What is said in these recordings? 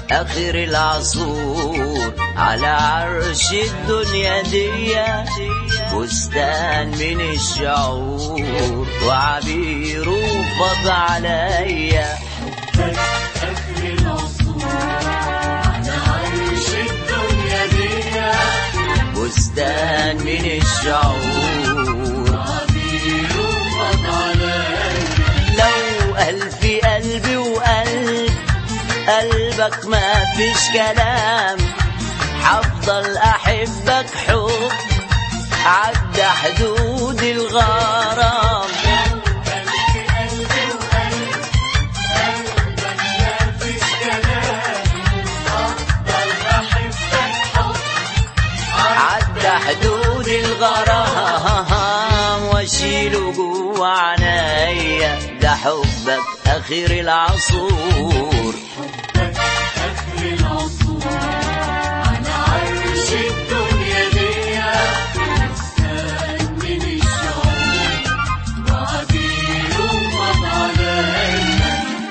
آخر العصور على عرش الدنيا دي بستان من الشعور وعبيره فض عليا آخر العصور على عرش الدنيا دي بستان من الشعور عبير فض عليا لو ألف قلبي وقلب قلبك ما فيش كلام حفضل أحبك حب عدى حدود الغرام قلبي قلبي وقلب قلبك ما فيش كلام أفضل أحبك حب عدى حدود الغرام واشيله جوا عنايا ده حبك اخر العصور آخر العصور على عرش الدنيا دي بستان من الشعور وعبير فض عليا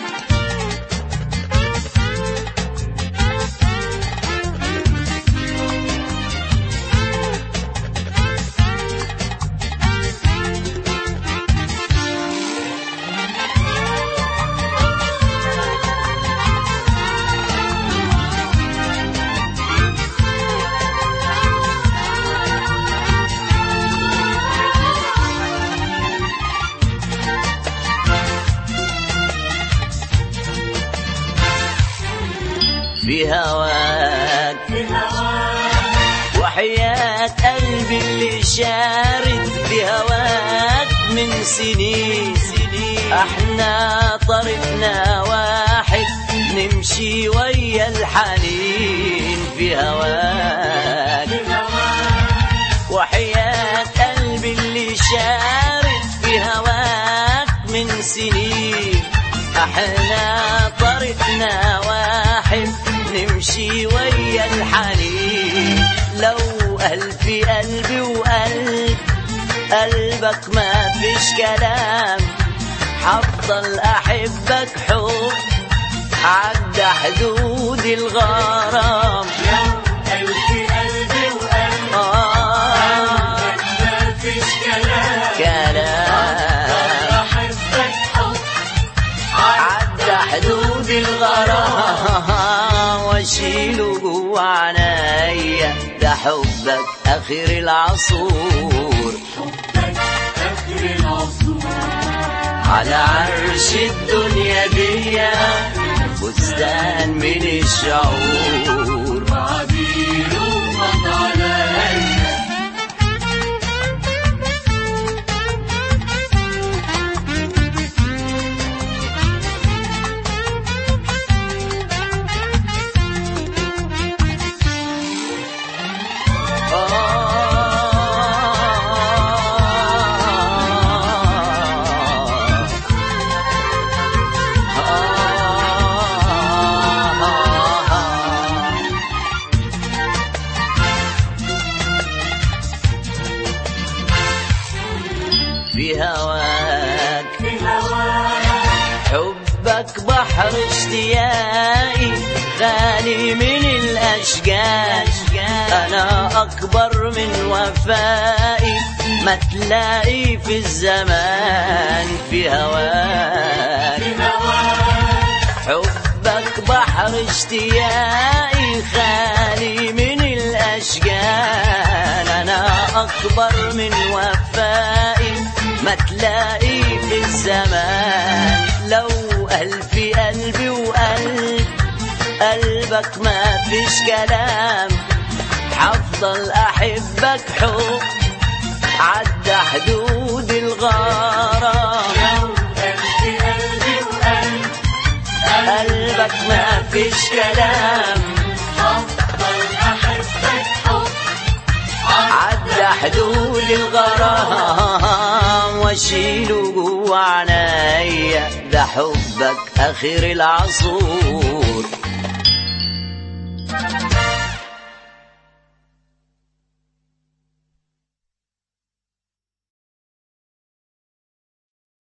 في هواك في هواك وحياة قلبي اللي شارد في هواك من سنين احنا طرفنا واحد نمشي ويا الحنين في هواك في هواك وحياة قلبي اللي شارد في هواك من سنين احنا طريقنا واحد نمشي ويا الحنين لو ألف قلبي وقلب قلبك ما فيش كلام حفضل أحبك حب عدى حدود الغرام ألف قلبي وقلب آه ما فيش كلام كلام أحبك حب عدى حدود الغرام واشيله جوا عنايا ده حبك اخر العصور حبك آخر العصور على عرش الدنيا دي بستان من الشعور وعبير فض عليا في هواك في هواك حبك بحر اشتياقي غالي من الأشجار أنا أكبر من وفائي ما تلاقي في الزمان في هواك في هواك حبك بحر اشتياقي خالي من الأشجان أنا أكبر من وفائي ما تلاقي في الزمان لو ألف قلبي وقلب قلبك ما فيش كلام حفضل أحبك حب عدى حدود الغرام ألف قلبي وقلب قلبك ما فيش كلام أفضل أحبك حب عدى حدود الغرام واشيله جوا عنايا ده حبك اخر العصور